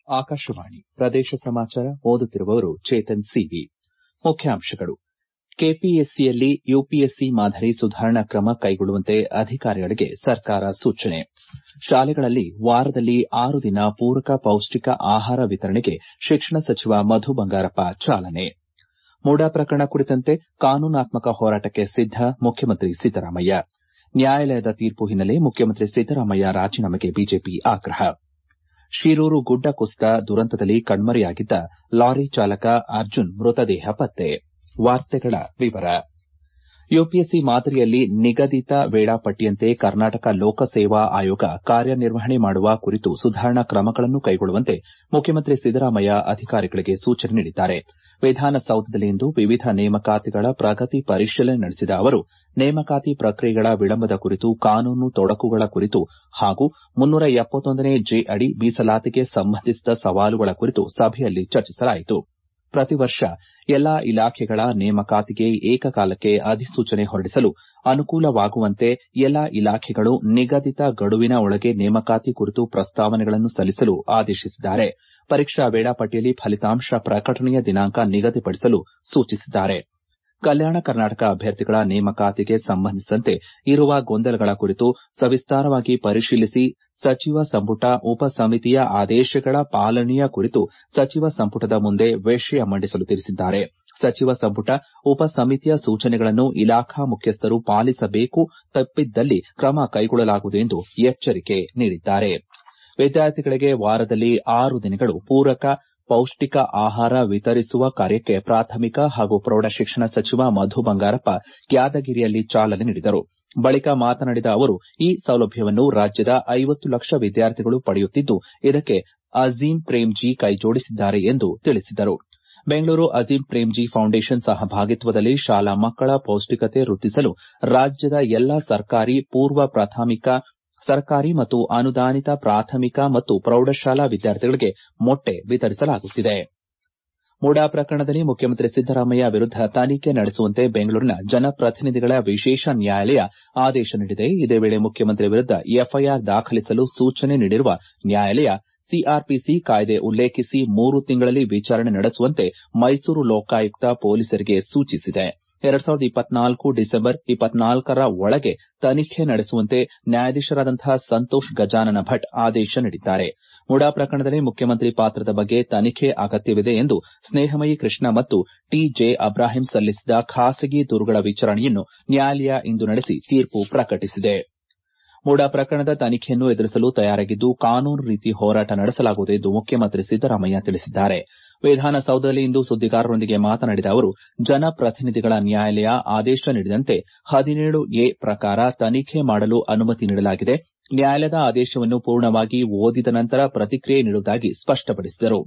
ಆಕಾಶವಾಣಿ ಪ್ರದೇಶ ಸಮಾಚಾರ ಓದುತ್ತಿರುವವರು ಚೇತನ್ ಸಿವಿ ಮುಖ್ಯಾಂಶಗಳು ಕೆಪಿಎಸ್ಸಿಯಲ್ಲಿ ಯುಪಿಎಸ್ಸಿ ಮಾದರಿ ಸುಧಾರಣಾ ಕ್ರಮ ಕೈಗೊಳ್ಳುವಂತೆ ಅಧಿಕಾರಿಗಳಿಗೆ ಸರ್ಕಾರ ಸೂಚನೆ ಶಾಲೆಗಳಲ್ಲಿ ವಾರದಲ್ಲಿ ಆರು ದಿನ ಪೂರಕ ಪೌಷ್ಟಿಕ ಆಹಾರ ವಿತರಣೆಗೆ ಶಿಕ್ಷಣ ಸಚಿವ ಮಧು ಬಂಗಾರಪ್ಪ ಚಾಲನೆ ಮುಡಾ ಪ್ರಕರಣ ಕುರಿತಂತೆ ಕಾನೂನಾತ್ಮಕ ಹೋರಾಟಕ್ಕೆ ಸಿದ್ದ ಮುಖ್ಯಮಂತ್ರಿ ಸಿದ್ದರಾಮಯ್ಯ ನ್ಯಾಯಾಲಯದ ತೀರ್ಪು ಹಿನ್ನೆಲೆ ಮುಖ್ಯಮಂತ್ರಿ ಸಿದ್ದರಾಮಯ್ಯ ರಾಜೀನಾಮೆಗೆ ಬಿಜೆಪಿ ಆಗ್ರಹ ಶಿರೂರು ಗುಡ್ಡ ಕುಸಿತ ದುರಂತದಲ್ಲಿ ಕಣ್ಮರೆಯಾಗಿದ್ದ ಲಾರಿ ಚಾಲಕ ಅರ್ಜುನ್ ಮೃತದೇಹ ಪತ್ತೆ ಯುಪಿಎಸ್ಸಿ ಮಾದರಿಯಲ್ಲಿ ನಿಗದಿತ ವೇಳಾಪಟ್ಟಿಯಂತೆ ಕರ್ನಾಟಕ ಲೋಕಸೇವಾ ಆಯೋಗ ಕಾರ್ಯನಿರ್ವಹಣೆ ಮಾಡುವ ಕುರಿತು ಸುಧಾರಣಾ ಕ್ರಮಗಳನ್ನು ಕೈಗೊಳ್ಳುವಂತೆ ಮುಖ್ಯಮಂತ್ರಿ ಸಿದ್ದರಾಮಯ್ಯ ಅಧಿಕಾರಿಗಳಿಗೆ ಸೂಚನೆ ನೀಡಿದ್ದಾರೆ ವಿಧಾನಸೌಧದಲ್ಲಿಂದು ವಿವಿಧ ನೇಮಕಾತಿಗಳ ಪ್ರಗತಿ ಪರಿಶೀಲನೆ ನಡೆಸಿದ ಅವರು ನೇಮಕಾತಿ ಪ್ರಕ್ರಿಯೆಗಳ ವಿಳಂಬದ ಕುರಿತು ಕಾನೂನು ತೊಡಕುಗಳ ಕುರಿತು ಹಾಗೂ ಮುನ್ನೂರ ಎಪ್ಪತ್ತೊಂದನೇ ಜೆ ಅಡಿ ಮೀಸಲಾತಿಗೆ ಸಂಬಂಧಿಸಿದ ಸವಾಲುಗಳ ಕುರಿತು ಸಭೆಯಲ್ಲಿ ಚರ್ಚಿಸಲಾಯಿತು ಪ್ರತಿ ವರ್ಷ ಎಲ್ಲಾ ಇಲಾಖೆಗಳ ನೇಮಕಾತಿಗೆ ಏಕಕಾಲಕ್ಕೆ ಅಧಿಸೂಚನೆ ಹೊರಡಿಸಲು ಅನುಕೂಲವಾಗುವಂತೆ ಎಲ್ಲಾ ಇಲಾಖೆಗಳು ನಿಗದಿತ ಗಡುವಿನ ಒಳಗೆ ನೇಮಕಾತಿ ಕುರಿತು ಪ್ರಸ್ತಾವನೆಗಳನ್ನು ಸಲ್ಲಿಸಲು ಆದೇಶಿಸಿದ್ದಾರೆ ಪರೀಕ್ಷಾ ವೇಳಾಪಟ್ಟಿಯಲ್ಲಿ ಫಲಿತಾಂಶ ಪ್ರಕಟಣೆಯ ದಿನಾಂಕ ನಿಗದಿಪಡಿಸಲು ಸೂಚಿಸಿದ್ದಾರೆ ಕಲ್ಯಾಣ ಕರ್ನಾಟಕ ಅಭ್ಯರ್ಥಿಗಳ ನೇಮಕಾತಿಗೆ ಸಂಬಂಧಿಸಿದಂತೆ ಇರುವ ಗೊಂದಲಗಳ ಕುರಿತು ಸವಿಸ್ತಾರವಾಗಿ ಪರಿಶೀಲಿಸಿ ಸಚಿವ ಸಂಪುಟ ಉಪ ಸಮಿತಿಯ ಆದೇಶಗಳ ಪಾಲನೆಯ ಕುರಿತು ಸಚಿವ ಸಂಪುಟದ ಮುಂದೆ ವಿಷಯ ಮಂಡಿಸಲು ತಿಳಿಸಿದ್ದಾರೆ ಸಚಿವ ಸಂಪುಟ ಉಪ ಸಮಿತಿಯ ಸೂಚನೆಗಳನ್ನು ಇಲಾಖಾ ಮುಖ್ಯಸ್ಥರು ಪಾಲಿಸಬೇಕು ತಪ್ಪಿದ್ದಲ್ಲಿ ಕ್ರಮ ಕೈಗೊಳ್ಳಲಾಗುವುದು ಎಂದು ಎಚ್ಚರಿಕೆ ನೀಡಿದ್ದಾರೆ ವಿದ್ಯಾರ್ಥಿಗಳಿಗೆ ವಾರದಲ್ಲಿ ಆರು ದಿನಗಳು ಪೂರಕ ಪೌಷ್ಟಿಕ ಆಹಾರ ವಿತರಿಸುವ ಕಾರ್ಯಕ್ಕೆ ಪ್ರಾಥಮಿಕ ಹಾಗೂ ಪ್ರೌಢಶಿಕ್ಷಣ ಸಚಿವ ಮಧು ಬಂಗಾರಪ್ಪ ಯಾದಗಿರಿಯಲ್ಲಿ ಚಾಲನೆ ನೀಡಿದರು ಬಳಿಕ ಮಾತನಾಡಿದ ಅವರು ಈ ಸೌಲಭ್ಯವನ್ನು ರಾಜ್ಯದ ಐವತ್ತು ಲಕ್ಷ ವಿದ್ಯಾರ್ಥಿಗಳು ಪಡೆಯುತ್ತಿದ್ದು ಇದಕ್ಕೆ ಅಜೀಂ ಪ್ರೇಮ್ಜೀ ಕೈಜೋಡಿಸಿದ್ದಾರೆ ಎಂದು ತಿಳಿಸಿದರು ಬೆಂಗಳೂರು ಅಜೀಂ ಪ್ರೇಮ್ಜೀ ಫೌಂಡೇಶನ್ ಸಹಭಾಗಿತ್ವದಲ್ಲಿ ಶಾಲಾ ಮಕ್ಕಳ ಪೌಷ್ಟಿಕತೆ ವೃದ್ಧಿಸಲು ರಾಜ್ಯದ ಎಲ್ಲಾ ಸರ್ಕಾರಿ ಪೂರ್ವ ಪ್ರಾಥಮಿಕ ಸರ್ಕಾರಿ ಮತ್ತು ಅನುದಾನಿತ ಪ್ರಾಥಮಿಕ ಮತ್ತು ಪ್ರೌಢಶಾಲಾ ವಿದ್ಯಾರ್ಥಿಗಳಿಗೆ ಮೊಟ್ಟೆ ವಿತರಿಸಲಾಗುತ್ತಿದೆ ಮುಡಾ ಪ್ರಕರಣದಲ್ಲಿ ಮುಖ್ಯಮಂತ್ರಿ ಸಿದ್ದರಾಮಯ್ಯ ವಿರುದ್ದ ತನಿಖೆ ನಡೆಸುವಂತೆ ಬೆಂಗಳೂರಿನ ಜನಪ್ರತಿನಿಧಿಗಳ ವಿಶೇಷ ನ್ಯಾಯಾಲಯ ಆದೇಶ ನೀಡಿದೆ ಇದೇ ವೇಳೆ ಮುಖ್ಯಮಂತ್ರಿ ವಿರುದ್ದ ಎಫ್ಐಆರ್ ದಾಖಲಿಸಲು ಸೂಚನೆ ನೀಡಿರುವ ನ್ಯಾಯಾಲಯ ಸಿಆರ್ಪಿಸಿ ಕಾಯ್ದೆ ಉಲ್ಲೇಖಿಸಿ ಮೂರು ತಿಂಗಳಲ್ಲಿ ವಿಚಾರಣೆ ನಡೆಸುವಂತೆ ಮೈಸೂರು ಲೋಕಾಯುಕ್ತ ಪೊಲೀಸರಿಗೆ ಸೂಚಿಸಿದೆ ಡಿಸೆಂಬರ್ ರ ಒಳಗೆ ತನಿಖೆ ನಡೆಸುವಂತೆ ನ್ಯಾಯಾಧೀಶರಾದಂತಹ ಸಂತೋಷ್ ಗಜಾನನ ಭಟ್ ಆದೇಶ ನೀಡಿದ್ದಾರೆ ಮುಡಾ ಪ್ರಕರಣದಲ್ಲಿ ಮುಖ್ಯಮಂತ್ರಿ ಪಾತ್ರದ ಬಗ್ಗೆ ತನಿಖೆ ಅಗತ್ಯವಿದೆ ಎಂದು ಸ್ನೇಹಮಯಿ ಕೃಷ್ಣ ಮತ್ತು ಟಿಜೆ ಅಬ್ರಾಹಿಂ ಸಲ್ಲಿಸಿದ ಖಾಸಗಿ ದೂರುಗಳ ವಿಚಾರಣೆಯನ್ನು ನ್ಯಾಯಾಲಯ ಇಂದು ನಡೆಸಿ ತೀರ್ಪು ಪ್ರಕಟಿಸಿದೆ ಮುಡಾ ಪ್ರಕರಣದ ತನಿಖೆಯನ್ನು ಎದುರಿಸಲು ತಯಾರಾಗಿದ್ದು ಕಾನೂನು ರೀತಿ ಹೋರಾಟ ನಡೆಸಲಾಗುವುದು ಎಂದು ಮುಖ್ಯಮಂತ್ರಿ ಸಿದ್ದರಾಮಯ್ಯ ತಿಳಿಸಿದ್ದಾರೆ ವಿಧಾನಸೌಧದಲ್ಲಿ ಇಂದು ಸುದ್ದಿಗಾರರೊಂದಿಗೆ ಮಾತನಾಡಿದ ಅವರು ಜನಪ್ರತಿನಿಧಿಗಳ ನ್ಯಾಯಾಲಯ ಆದೇಶ ನೀಡಿದಂತೆ ಹದಿನೇಳು ಎ ಪ್ರಕಾರ ತನಿಖೆ ಮಾಡಲು ಅನುಮತಿ ನೀಡಲಾಗಿದೆ ನ್ಯಾಯಾಲಯದ ಆದೇಶವನ್ನು ಪೂರ್ಣವಾಗಿ ಓದಿದ ನಂತರ ಪ್ರತಿಕ್ರಿಯೆ ನೀಡುವುದಾಗಿ ಸ್ಪಷ್ಟಪಡಿಸಿದರು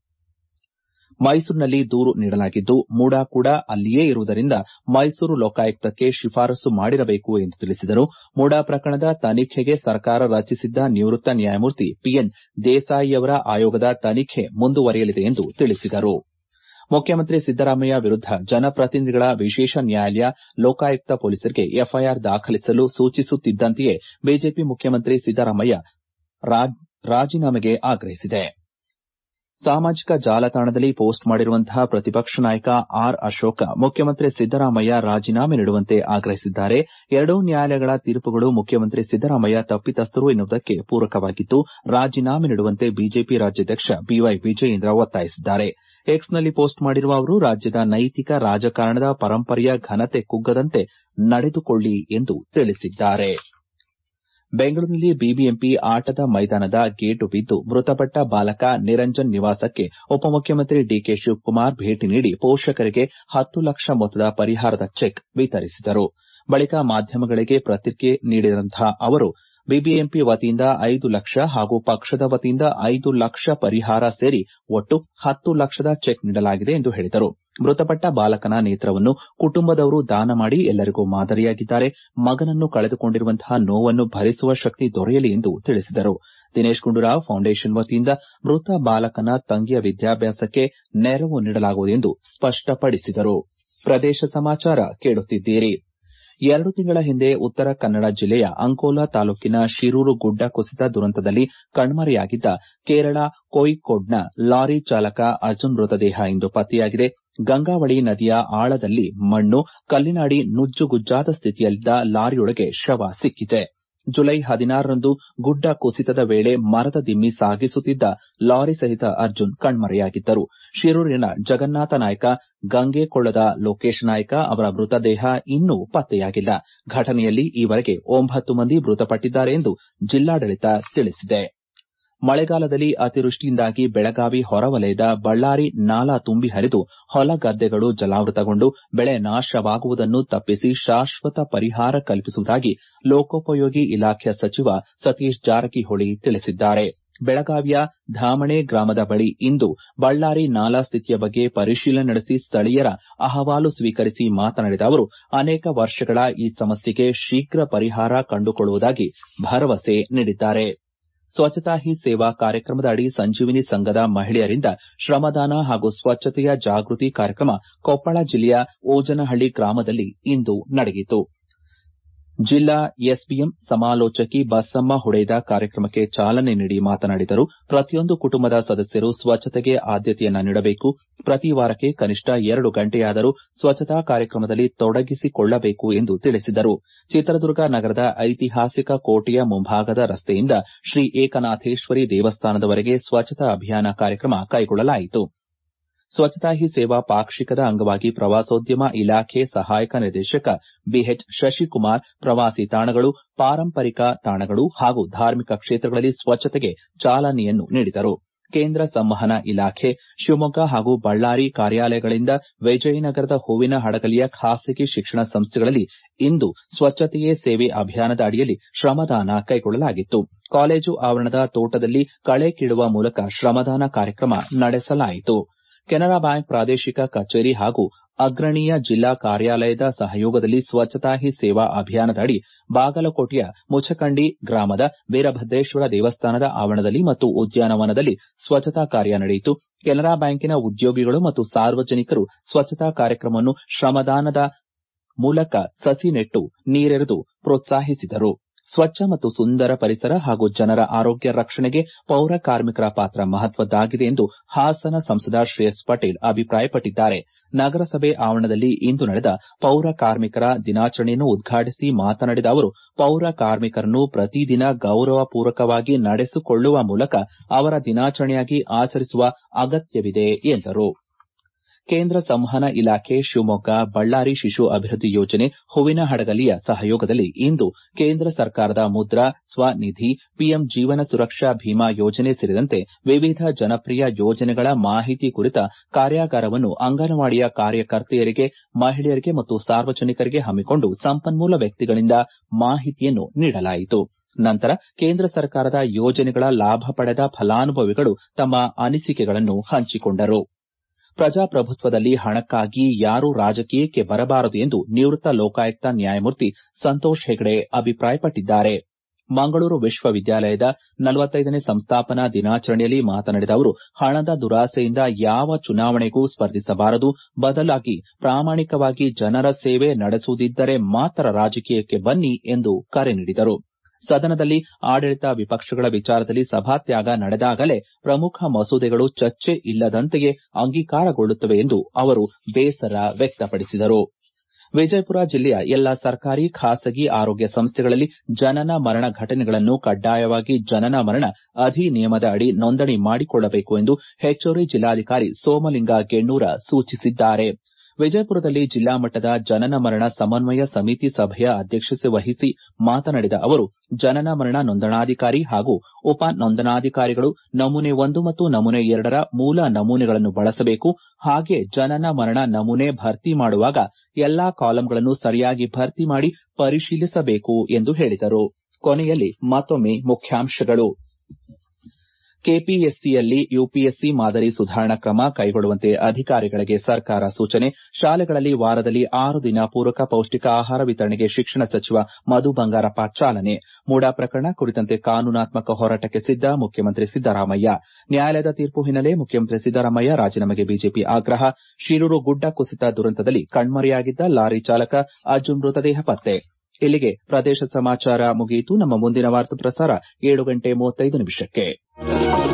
ಮೈಸೂರಿನಲ್ಲಿ ದೂರು ನೀಡಲಾಗಿದ್ದು ಮುಡಾ ಕೂಡ ಅಲ್ಲಿಯೇ ಇರುವುದರಿಂದ ಮೈಸೂರು ಲೋಕಾಯುಕ್ತಕ್ಕೆ ಶಿಫಾರಸು ಮಾಡಿರಬೇಕು ಎಂದು ತಿಳಿಸಿದರು ಮುಡಾ ಪ್ರಕರಣದ ತನಿಖೆಗೆ ಸರ್ಕಾರ ರಚಿಸಿದ್ದ ನಿವೃತ್ತ ನ್ಯಾಯಮೂರ್ತಿ ಪಿಎನ್ ದೇಸಾಯಿಯವರ ಆಯೋಗದ ತನಿಖೆ ಮುಂದುವರೆಯಲಿದೆ ಎಂದು ತಿಳಿಸಿದರು ಮುಖ್ಯಮಂತ್ರಿ ಸಿದ್ದರಾಮಯ್ಯ ವಿರುದ್ದ ಜನಪ್ರತಿನಿಧಿಗಳ ವಿಶೇಷ ನ್ಯಾಯಾಲಯ ಲೋಕಾಯುಕ್ತ ಪೊಲೀಸರಿಗೆ ಎಫ್ಐಆರ್ ದಾಖಲಿಸಲು ಸೂಚಿಸುತ್ತಿದ್ದಂತೆಯೇ ಬಿಜೆಪಿ ಮುಖ್ಯಮಂತ್ರಿ ಸಿದ್ದರಾಮಯ್ಯ ರಾಜೀನಾಮೆಗೆ ಆಗ್ರಹಿಸಿದೆ ಸಾಮಾಜಿಕ ಜಾಲತಾಣದಲ್ಲಿ ಪೋಸ್ಟ್ ಮಾಡಿರುವಂತಹ ಪ್ರತಿಪಕ್ಷ ನಾಯಕ ಆರ್ ಅಶೋಕ ಮುಖ್ಯಮಂತ್ರಿ ಸಿದ್ದರಾಮಯ್ಯ ರಾಜೀನಾಮೆ ನೀಡುವಂತೆ ಆಗ್ರಹಿಸಿದ್ದಾರೆ ಎರಡೂ ನ್ಯಾಯಾಲಯಗಳ ತೀರ್ಪುಗಳು ಮುಖ್ಯಮಂತ್ರಿ ಸಿದ್ದರಾಮಯ್ಯ ತಪ್ಪಿತಸ್ಥರು ಎನ್ನುವುದಕ್ಕೆ ಪೂರಕವಾಗಿದ್ದು ರಾಜೀನಾಮೆ ನೀಡುವಂತೆ ಬಿಜೆಪಿ ರಾಜ್ಯಾಧ್ಯಕ್ಷ ಬಿವೈ ವಿಜಯೇಂದ್ರ ಒತ್ತಾಯಿಸಿದ್ದಾರೆ ಎಕ್ಸ್ನಲ್ಲಿ ಪೋಸ್ಟ್ ಮಾಡಿರುವ ಅವರು ರಾಜ್ಯದ ನೈತಿಕ ರಾಜಕಾರಣದ ಪರಂಪರೆಯ ಘನತೆ ಕುಗ್ಗದಂತೆ ನಡೆದುಕೊಳ್ಳಿ ಎಂದು ತಿಳಿಸಿದ್ದಾರೆ ಬೆಂಗಳೂರಿನಲ್ಲಿ ಬಿಬಿಎಂಪಿ ಆಟದ ಮೈದಾನದ ಗೇಟು ಬಿದ್ದು ಮೃತಪಟ್ಟ ಬಾಲಕ ನಿರಂಜನ್ ನಿವಾಸಕ್ಕೆ ಉಪಮುಖ್ಯಮಂತ್ರಿ ಡಿಕೆ ಶಿವಕುಮಾರ್ ಭೇಟಿ ನೀಡಿ ಪೋಷಕರಿಗೆ ಹತ್ತು ಲಕ್ಷ ಮೊತ್ತದ ಪರಿಹಾರದ ಚೆಕ್ ವಿತರಿಸಿದರು ಬಳಿಕ ಮಾಧ್ಯಮಗಳಿಗೆ ಪ್ರತಿಕ್ರಿಯೆ ನೀಡಿದಂತಹ ಅವರು ಬಿಬಿಎಂಪಿ ವತಿಯಿಂದ ಐದು ಲಕ್ಷ ಹಾಗೂ ಪಕ್ಷದ ವತಿಯಿಂದ ಐದು ಲಕ್ಷ ಪರಿಹಾರ ಸೇರಿ ಒಟ್ಟು ಹತ್ತು ಲಕ್ಷದ ಚೆಕ್ ನೀಡಲಾಗಿದೆ ಎಂದು ಹೇಳಿದರು ಮೃತಪಟ್ಟ ಬಾಲಕನ ನೇತ್ರವನ್ನು ಕುಟುಂಬದವರು ದಾನ ಮಾಡಿ ಎಲ್ಲರಿಗೂ ಮಾದರಿಯಾಗಿದ್ದಾರೆ ಮಗನನ್ನು ಕಳೆದುಕೊಂಡಿರುವಂತಹ ನೋವನ್ನು ಭರಿಸುವ ಶಕ್ತಿ ದೊರೆಯಲಿ ಎಂದು ತಿಳಿಸಿದರು ದಿನೇಶ್ ಗುಂಡೂರಾವ್ ಫೌಂಡೇಶನ್ ವತಿಯಿಂದ ಮೃತ ಬಾಲಕನ ತಂಗಿಯ ವಿದ್ಯಾಭ್ಯಾಸಕ್ಕೆ ನೆರವು ನೀಡಲಾಗುವುದು ಎಂದು ಸ್ಪಷ್ಟಪಡಿಸಿದರು ಪ್ರದೇಶ ಸಮಾಚಾರ ಕೇಳುತ್ತಿದ್ದೀರಿ ಎರಡು ತಿಂಗಳ ಹಿಂದೆ ಉತ್ತರ ಕನ್ನಡ ಜಿಲ್ಲೆಯ ಅಂಕೋಲಾ ತಾಲೂಕಿನ ಶಿರೂರು ಗುಡ್ಡ ಕುಸಿತ ದುರಂತದಲ್ಲಿ ಕಣ್ಮರೆಯಾಗಿದ್ದ ಕೇರಳ ಕೋಯಿಕೋಡ್ನ ಲಾರಿ ಚಾಲಕ ಅರ್ಜುನ್ ಮೃತದೇಹ ಇಂದು ಪತ್ತೆಯಾಗಿದೆ ಗಂಗಾವಳಿ ನದಿಯ ಆಳದಲ್ಲಿ ಮಣ್ಣು ಕಲ್ಲಿನ ಅಡಿ ನುಜ್ಜುಗುಜ್ಜಾದ ಸ್ಥಿತಿಯಲ್ಲಿದ್ದ ಲಾರಿಯೊಳಗೆ ಶವ ಸಿಕ್ಕಿದೆ ಜುಲೈ ಹದಿನಾರರಂದು ಗುಡ್ಡ ಕುಸಿತದ ವೇಳೆ ಮರದ ದಿಮ್ಮಿ ಸಾಗಿಸುತ್ತಿದ್ದ ಲಾರಿ ಸಹಿತ ಅರ್ಜುನ್ ಕಣ್ಮರೆಯಾಗಿದ್ದರು ಶಿರೂರಿನ ಜಗನ್ನಾಥ ನಾಯ್ಕ ಗಂಗೆಕೊಳ್ಳದ ಲೋಕೇಶ್ ನಾಯ್ಕ ಅವರ ಮೃತದೇಹ ಇನ್ನೂ ಪತ್ತೆಯಾಗಿಲ್ಲ ಘಟನೆಯಲ್ಲಿ ಈವರೆಗೆ ಒಂಬತ್ತು ಮಂದಿ ಮೃತಪಟ್ಟಿದ್ದಾರೆ ಎಂದು ಜಿಲ್ಲಾಡಳಿತ ತಿಳಿಸಿದೆ ಮಳೆಗಾಲದಲ್ಲಿ ಅತಿವೃಷ್ಟಿಯಿಂದಾಗಿ ಬೆಳಗಾವಿ ಹೊರವಲಯದ ಬಳ್ಳಾರಿ ನಾಲಾ ತುಂಬಿ ಹರಿದು ಹೊಲ ಗದ್ದೆಗಳು ಜಲಾವೃತಗೊಂಡು ಬೆಳೆ ನಾಶವಾಗುವುದನ್ನು ತಪ್ಪಿಸಿ ಶಾಶ್ವತ ಪರಿಹಾರ ಕಲ್ಪಿಸುವುದಾಗಿ ಲೋಕೋಪಯೋಗಿ ಇಲಾಖೆಯ ಸಚಿವ ಸತೀಶ್ ಜಾರಕಿಹೊಳಿ ತಿಳಿಸಿದ್ದಾರೆ ಬೆಳಗಾವಿಯ ಧಾಮಣೆ ಗ್ರಾಮದ ಬಳಿ ಇಂದು ಬಳ್ಳಾರಿ ನಾಲಾ ಸ್ಥಿತಿಯ ಬಗ್ಗೆ ಪರಿಶೀಲನೆ ನಡೆಸಿ ಸ್ಥಳೀಯರ ಅಹವಾಲು ಸ್ವೀಕರಿಸಿ ಮಾತನಾಡಿದ ಅವರು ಅನೇಕ ವರ್ಷಗಳ ಈ ಸಮಸ್ಯೆಗೆ ಶೀಘ್ರ ಪರಿಹಾರ ಕಂಡುಕೊಳ್ಳುವುದಾಗಿ ಭರವಸೆ ನೀಡಿದ್ದಾರೆ ಸ್ವಚ್ಛತಾ ಹಿ ಸೇವಾ ಕಾರ್ಯಕ್ರಮದ ಅಡಿ ಸಂಜೀವಿನಿ ಸಂಘದ ಮಹಿಳೆಯರಿಂದ ಶ್ರಮದಾನ ಹಾಗೂ ಸ್ವಚ್ಛತೆಯ ಜಾಗೃತಿ ಕಾರ್ಯಕ್ರಮ ಕೊಪ್ಪಳ ಜಿಲ್ಲೆಯ ಓಜನಹಳ್ಳಿ ಗ್ರಾಮದಲ್ಲಿ ಇಂದು ನಡೆಯಿತು ಜಿಲ್ಲಾ ಎಸ್ಡಿಎಂ ಸಮಾಲೋಚಕಿ ಬಸಮ್ಮ ಹುಡೇದ ಕಾರ್ಯಕ್ರಮಕ್ಕೆ ಚಾಲನೆ ನೀಡಿ ಮಾತನಾಡಿದರು ಪ್ರತಿಯೊಂದು ಕುಟುಂಬದ ಸದಸ್ಯರು ಸ್ವಚ್ಛತೆಗೆ ಆದ್ಯತೆಯನ್ನ ನೀಡಬೇಕು ಪ್ರತಿ ವಾರಕ್ಕೆ ಕನಿಷ್ಠ ಎರಡು ಗಂಟೆಯಾದರೂ ಸ್ವಚ್ಛತಾ ಕಾರ್ಯಕ್ರಮದಲ್ಲಿ ತೊಡಗಿಸಿಕೊಳ್ಳಬೇಕು ಎಂದು ತಿಳಿಸಿದರು ಚಿತ್ರದುರ್ಗ ನಗರದ ಐತಿಹಾಸಿಕ ಕೋಟೆಯ ಮುಂಭಾಗದ ರಸ್ತೆಯಿಂದ ಶ್ರೀ ಏಕನಾಥೇಶ್ವರಿ ದೇವಸ್ಥಾನದವರೆಗೆ ಸ್ವಚ್ಛತಾ ಅಭಿಯಾನ ಕಾರ್ಯಕ್ರಮ ಕೈಗೊಳ್ಳಲಾಯಿತು ಸ್ವಚ್ಛತಾ ಹಿ ಸೇವಾ ಪಾಕ್ಷಿಕದ ಅಂಗವಾಗಿ ಪ್ರವಾಸೋದ್ಯಮ ಇಲಾಖೆ ಸಹಾಯಕ ನಿರ್ದೇಶಕ ಬಿಎಚ್ ಶಶಿಕುಮಾರ್ ಪ್ರವಾಸಿ ತಾಣಗಳು ಪಾರಂಪರಿಕ ತಾಣಗಳು ಹಾಗೂ ಧಾರ್ಮಿಕ ಕ್ಷೇತ್ರಗಳಲ್ಲಿ ಸ್ವಚ್ಛತೆಗೆ ಚಾಲನೆಯನ್ನು ನೀಡಿದರು ಕೇಂದ್ರ ಸಂವಹನ ಇಲಾಖೆ ಶಿವಮೊಗ್ಗ ಹಾಗೂ ಬಳ್ಳಾರಿ ಕಾರ್ಯಾಲಯಗಳಿಂದ ವಿಜಯನಗರದ ಹೂವಿನ ಹಡಗಲಿಯ ಖಾಸಗಿ ಶಿಕ್ಷಣ ಸಂಸ್ಥೆಗಳಲ್ಲಿ ಇಂದು ಸ್ವಚ್ಛತೆಯೇ ಸೇವೆ ಅಭಿಯಾನದ ಅಡಿಯಲ್ಲಿ ಶ್ರಮದಾನ ಕೈಗೊಳ್ಳಲಾಗಿತ್ತು ಕಾಲೇಜು ಆವರಣದ ತೋಟದಲ್ಲಿ ಕಳೆ ಕೀಳುವ ಮೂಲಕ ಶ್ರಮದಾನ ಕಾರ್ಯಕ್ರಮ ನಡೆಸಲಾಯಿತು ಕೆನರಾ ಬ್ಯಾಂಕ್ ಪ್ರಾದೇಶಿಕ ಕಚೇರಿ ಹಾಗೂ ಅಗ್ರಣೀಯ ಜಿಲ್ಲಾ ಕಾರ್ಯಾಲಯದ ಸಹಯೋಗದಲ್ಲಿ ಸ್ವಚ್ಛತಾ ಹಿ ಸೇವಾ ಅಭಿಯಾನದ ಅಡಿ ಬಾಗಲಕೋಟೆಯ ಮುಚಕಂಡಿ ಗ್ರಾಮದ ವೀರಭದ್ರೇಶ್ವರ ದೇವಸ್ಥಾನದ ಆವರಣದಲ್ಲಿ ಮತ್ತು ಉದ್ಯಾನವನದಲ್ಲಿ ಸ್ವಚ್ಛತಾ ಕಾರ್ಯ ನಡೆಯಿತು ಕೆನರಾ ಬ್ಯಾಂಕಿನ ಉದ್ಯೋಗಿಗಳು ಮತ್ತು ಸಾರ್ವಜನಿಕರು ಸ್ವಚ್ಛತಾ ಕಾರ್ಯಕ್ರಮವನ್ನು ಶ್ರಮದಾನದ ಮೂಲಕ ಸಸಿ ನೆಟ್ಟು ನೀರೆರೆದು ಪ್ರೋತ್ಸಾಹಿಸಿದರು ಸ್ವಚ್ಛ ಮತ್ತು ಸುಂದರ ಪರಿಸರ ಹಾಗೂ ಜನರ ಆರೋಗ್ಯ ರಕ್ಷಣೆಗೆ ಪೌರ ಕಾರ್ಮಿಕರ ಪಾತ್ರ ಮಹತ್ವದ್ದಾಗಿದೆ ಎಂದು ಹಾಸನ ಸಂಸದ ಶ್ರೇಯಸ್ ಪಟೇಲ್ ಅಭಿಪ್ರಾಯಪಟ್ಟಿದ್ದಾರೆ ನಗರಸಭೆ ಆವರಣದಲ್ಲಿ ಇಂದು ನಡೆದ ಪೌರ ಕಾರ್ಮಿಕರ ದಿನಾಚರಣೆಯನ್ನು ಉದ್ಘಾಟಿಸಿ ಮಾತನಾಡಿದ ಅವರು ಪೌರ ಕಾರ್ಮಿಕರನ್ನು ಪ್ರತಿದಿನ ಗೌರವಪೂರ್ವಕವಾಗಿ ನಡೆಸಿಕೊಳ್ಳುವ ಮೂಲಕ ಅವರ ದಿನಾಚರಣೆಯಾಗಿ ಆಚರಿಸುವ ಅಗತ್ಯವಿದೆ ಎಂದರು ಕೇಂದ್ರ ಸಂವಹನ ಇಲಾಖೆ ಶಿವಮೊಗ್ಗ ಬಳ್ಳಾರಿ ಶಿಶು ಅಭಿವೃದ್ಧಿ ಯೋಜನೆ ಹೂವಿನ ಹಡಗಲಿಯ ಸಹಯೋಗದಲ್ಲಿ ಇಂದು ಕೇಂದ್ರ ಸರ್ಕಾರದ ಮುದ್ರಾ ಸ್ವನಿಧಿ ಪಿಎಂ ಜೀವನ ಸುರಕ್ಷಾ ಭೀಮಾ ಯೋಜನೆ ಸೇರಿದಂತೆ ವಿವಿಧ ಜನಪ್ರಿಯ ಯೋಜನೆಗಳ ಮಾಹಿತಿ ಕುರಿತ ಕಾರ್ಯಾಗಾರವನ್ನು ಅಂಗನವಾಡಿಯ ಕಾರ್ಯಕರ್ತೆಯರಿಗೆ ಮಹಿಳೆಯರಿಗೆ ಮತ್ತು ಸಾರ್ವಜನಿಕರಿಗೆ ಹಮ್ಮಿಕೊಂಡು ಸಂಪನ್ಮೂಲ ವ್ಯಕ್ತಿಗಳಿಂದ ಮಾಹಿತಿಯನ್ನು ನೀಡಲಾಯಿತು ನಂತರ ಕೇಂದ್ರ ಸರ್ಕಾರದ ಯೋಜನೆಗಳ ಲಾಭ ಪಡೆದ ಫಲಾನುಭವಿಗಳು ತಮ್ಮ ಅನಿಸಿಕೆಗಳನ್ನು ಹಂಚಿಕೊಂಡರು ಪ್ರಜಾಪ್ರಭುತ್ವದಲ್ಲಿ ಹಣಕ್ಕಾಗಿ ಯಾರೂ ರಾಜಕೀಯಕ್ಕೆ ಬರಬಾರದು ಎಂದು ನಿವೃತ್ತ ಲೋಕಾಯುಕ್ತ ನ್ಯಾಯಮೂರ್ತಿ ಸಂತೋಷ್ ಹೆಗಡೆ ಅಭಿಪ್ರಾಯಪಟ್ಟಿದ್ದಾರೆ ಮಂಗಳೂರು ವಿಶ್ವವಿದ್ಯಾಲಯದ ನಲವತ್ತೈದನೇ ಸಂಸ್ಥಾಪನಾ ದಿನಾಚರಣೆಯಲ್ಲಿ ಮಾತನಾಡಿದ ಅವರು ಹಣದ ದುರಾಸೆಯಿಂದ ಯಾವ ಚುನಾವಣೆಗೂ ಸ್ಪರ್ಧಿಸಬಾರದು ಬದಲಾಗಿ ಪ್ರಾಮಾಣಿಕವಾಗಿ ಜನರ ಸೇವೆ ನಡೆಸುವುದಿದ್ದರೆ ಮಾತ್ರ ರಾಜಕೀಯಕ್ಕೆ ಬನ್ನಿ ಎಂದು ಕರೆ ನೀಡಿದರು ಸದನದಲ್ಲಿ ಆಡಳಿತ ವಿಪಕ್ಷಗಳ ವಿಚಾರದಲ್ಲಿ ಸಭಾತ್ಯಾಗ ನಡೆದಾಗಲೇ ಪ್ರಮುಖ ಮಸೂದೆಗಳು ಚರ್ಚೆ ಇಲ್ಲದಂತೆಯೇ ಅಂಗೀಕಾರಗೊಳ್ಳುತ್ತವೆ ಎಂದು ಅವರು ಬೇಸರ ವ್ಯಕ್ತಪಡಿಸಿದರು ವಿಜಯಪುರ ಜಿಲ್ಲೆಯ ಎಲ್ಲಾ ಸರ್ಕಾರಿ ಖಾಸಗಿ ಆರೋಗ್ಯ ಸಂಸ್ಥೆಗಳಲ್ಲಿ ಜನನ ಮರಣ ಘಟನೆಗಳನ್ನು ಕಡ್ಡಾಯವಾಗಿ ಜನನ ಮರಣ ಅಧಿನಿಯಮದ ಅಡಿ ನೋಂದಣಿ ಮಾಡಿಕೊಳ್ಳಬೇಕು ಎಂದು ಹೆಚ್ಚುವರಿ ಜಿಲ್ಲಾಧಿಕಾರಿ ಸೋಮಲಿಂಗ ಗೆಣ್ಣೂರ ಸೂಚಿಸಿದ್ದಾರೆ ವಿಜಯಪುರದಲ್ಲಿ ಜಿಲ್ಲಾ ಮಟ್ಟದ ಜನನ ಮರಣ ಸಮನ್ವಯ ಸಮಿತಿ ಸಭೆಯ ಅಧ್ಯಕ್ಷತೆ ವಹಿಸಿ ಮಾತನಾಡಿದ ಅವರು ಜನನ ಮರಣ ನೋಂದಣಾಧಿಕಾರಿ ಹಾಗೂ ಉಪ ನೋಂದಣಾಧಿಕಾರಿಗಳು ನಮೂನೆ ಒಂದು ಮತ್ತು ನಮೂನೆ ಎರಡರ ಮೂಲ ನಮೂನೆಗಳನ್ನು ಬಳಸಬೇಕು ಹಾಗೆ ಜನನ ಮರಣ ನಮೂನೆ ಭರ್ತಿ ಮಾಡುವಾಗ ಎಲ್ಲಾ ಕಾಲಂಗಳನ್ನು ಸರಿಯಾಗಿ ಭರ್ತಿ ಮಾಡಿ ಪರಿಶೀಲಿಸಬೇಕು ಎಂದು ಹೇಳಿದರು ಕೊನೆಯಲ್ಲಿ ಮತ್ತೊಮ್ಮೆ ಮುಖ್ಯಾಂಶಗಳು ಕೆಪಿಎಸ್ಸಿಯಲ್ಲಿ ಯುಪಿಎಸ್ಸಿ ಮಾದರಿ ಸುಧಾರಣಾ ಕ್ರಮ ಕೈಗೊಳ್ಳುವಂತೆ ಅಧಿಕಾರಿಗಳಿಗೆ ಸರ್ಕಾರ ಸೂಚನೆ ಶಾಲೆಗಳಲ್ಲಿ ವಾರದಲ್ಲಿ ಆರು ದಿನ ಪೂರಕ ಪೌಷ್ಟಿಕ ಆಹಾರ ವಿತರಣೆಗೆ ಶಿಕ್ಷಣ ಸಚಿವ ಮಧು ಬಂಗಾರಪ್ಪ ಚಾಲನೆ ಮೂಡಾ ಪ್ರಕರಣ ಕುರಿತಂತೆ ಕಾನೂನಾತ್ಮಕ ಹೋರಾಟಕ್ಕೆ ಸಿದ್ದ ಮುಖ್ಯಮಂತ್ರಿ ಸಿದ್ದರಾಮಯ್ಯ ನ್ಯಾಯಾಲಯದ ತೀರ್ಪು ಹಿನ್ನೆಲೆ ಮುಖ್ಯಮಂತ್ರಿ ಸಿದ್ದರಾಮಯ್ಯ ರಾಜೀನಾಮೆಗೆ ಬಿಜೆಪಿ ಆಗ್ರಹ ಶಿರೂರು ಗುಡ್ಡ ಕುಸಿತ ದುರಂತದಲ್ಲಿ ಕಣ್ಮರೆಯಾಗಿದ್ದ ಲಾರಿ ಚಾಲಕ ಅಜ್ಜು ಮೃತದೇಹ ಪತ್ತೆ ಇಲ್ಲಿಗೆ ಪ್ರದೇಶ ಸಮಾಚಾರ ಮುಗಿಯಿತು ನಮ್ಮ ಮುಂದಿನ ವಾರ್ತಾ ಪ್ರಸಾರ ಏಳು ಗಂಟೆ ಮೂವತ್ತೈದು ನಿಮಿಷಕ್ಕೆ